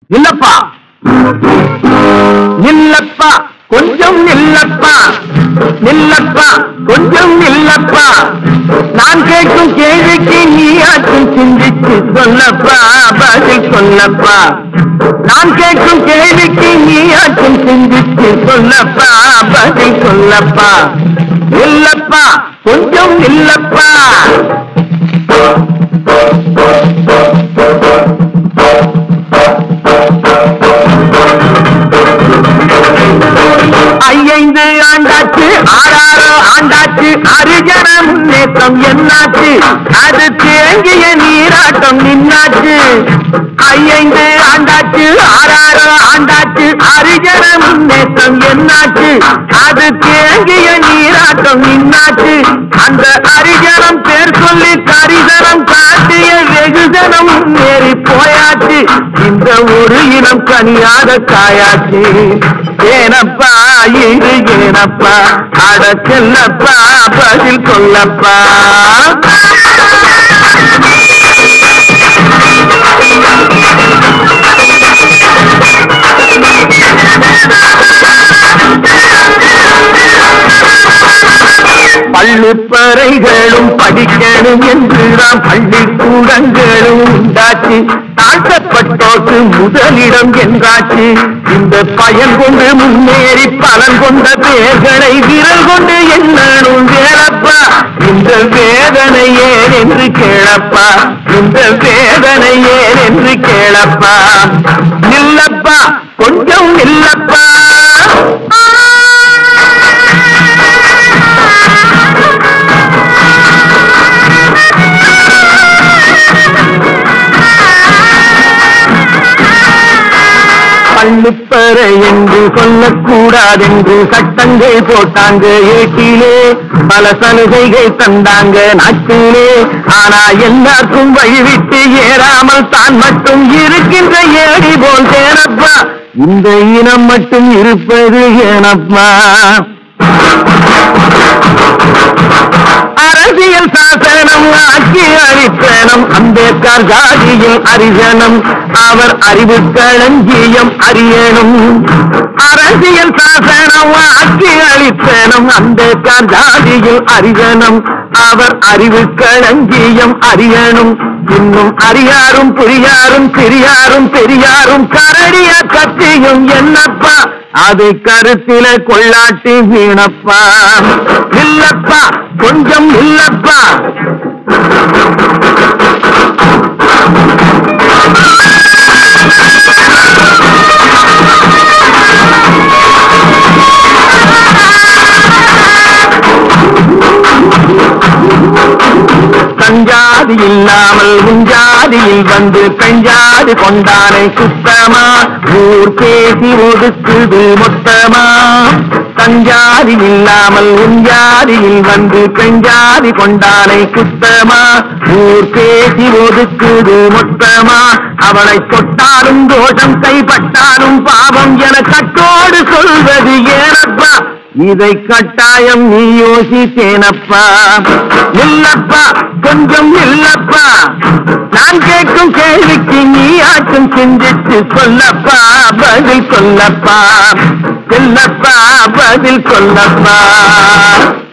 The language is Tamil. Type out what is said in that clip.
இல்லப்பா இல்லப்பா கொஞ்சம் நில்லப்பா நில்லப்பா கொஞ்சம் நில்லப்பா நான் கேட்கும் கேள்விக்கு நீயாச்சும் சிந்திச்சு சொல்லப்பா பதில் சொல்லப்பா நான் கேட்கும் கேள்விக்கு நீயாச்சும் சிந்திச்சு சொல்லப்பா பதில் சொல்லப்பா இல்லப்பா கொஞ்சம் இல்லப்பா ஐந்து ஆண்டாச்சு ஆறாறு ஆண்டாச்சு அரிஜன முன்னேற்றம் என்னாச்சு அது தேங்கிய நீராட்டம் நின்னாச்சு ஐந்து ஆண்டாச்சு ஆறாறு ஆண்டாச்சு அரிஜன முன்னேற்றம் என்னாச்சு அது தேங்கிய நீராட்டம் நின்னாச்சு அந்த அரிஜனம் பேர் சொல்லி கரிசனம் காட்டிய வெகுஜனம் ஏறி போயாச்சு இந்த ஒரு இனம் கனியாத காயாச்சு ஏனப்பா இது ஏனப்பா அட செல்லப்பா பதில் சொல்லப்பா பள்ளிப்பறைகளும் படிக்கணும் என்றுதான் பள்ளிக்கூடங்களும் உண்டாச்சு தாழ்த்தப்பட்டோக்கு முதலிடம் என்றாச்சு இந்த பயன் கொண்டு முன்னேறி பலன் கொண்ட பேர்களை விரல் கொண்டு எண்ணணும் வேலப்பா இந்த வேதனை ஏன் என்று கேளப்பா இந்த வேதனை ஏன் என்று கேளப்பா நில்லப்பா கொஞ்சம் நில்லப்பா பள்ளிப்பறை என்று சொல்லக்கூடாதென்று சட்டங்கள் போட்டாங்க ஏட்டிலே பல சலுகைகள் தந்தாங்க நாட்டிலே ஆனா எல்லாருக்கும் வழிவிட்டு ஏறாமல் தான் மட்டும் இருக்கின்ற ஏடி போல் தேனப்பா இந்த இனம் மட்டும் இருப்பது ஏனப்பா அரசியல் சாசனம் ஆட்சி அளிப்பனம் அம்பேத்கர் ஜாதியில் அரிசனம் அவர் அறிவு களஞ்சியம் அறியணும் அரசியல் சாசனம் ஆட்சி அளிப்பனம் அம்பேத்கர் ஜாதியில் அரிசனம் அவர் அறிவு களஞ்சியம் அறியணும் இன்னும் அறியாரும் புரியாரும் சிறியாரும் பெரியாரும் கரடிய கத்தியும் என்னப்பா அதை கருத்தில கொள்ளாட்டி வீணப்பா இல்லப்பா கொஞ்சம் இல்லப்பா தஞ்சாதி இல்லாமல் முஞ்சாதியில் வந்து பெஞ்சாதி கொண்டானை சுத்தமா ஊர் பேசி ஒதுக்குது மொத்தமா தஞ்சாதி இல்லாமல் உஞ்சாதியில் வந்து பெஞ்சாதி கொண்டானை சுத்தமா ஊர் பேசி ஒதுக்குது மொத்தமா அவனை தொட்டாலும் தோஷம் கைப்பட்டாலும் பாவம் என கட்டோடு சொல்வது ஏனப்பா இதை கட்டாயம் நீ யோசித்தேனப்பா இல்லப்பா கொஞ்சம் இல்லப்பா நான் கேட்கும் கேள்விக்கு நீ ஆட்டும் சிந்தித்து சொல்லப்பா பதில் சொல்லப்பா சொல்லப்பா பதில் சொல்லப்பா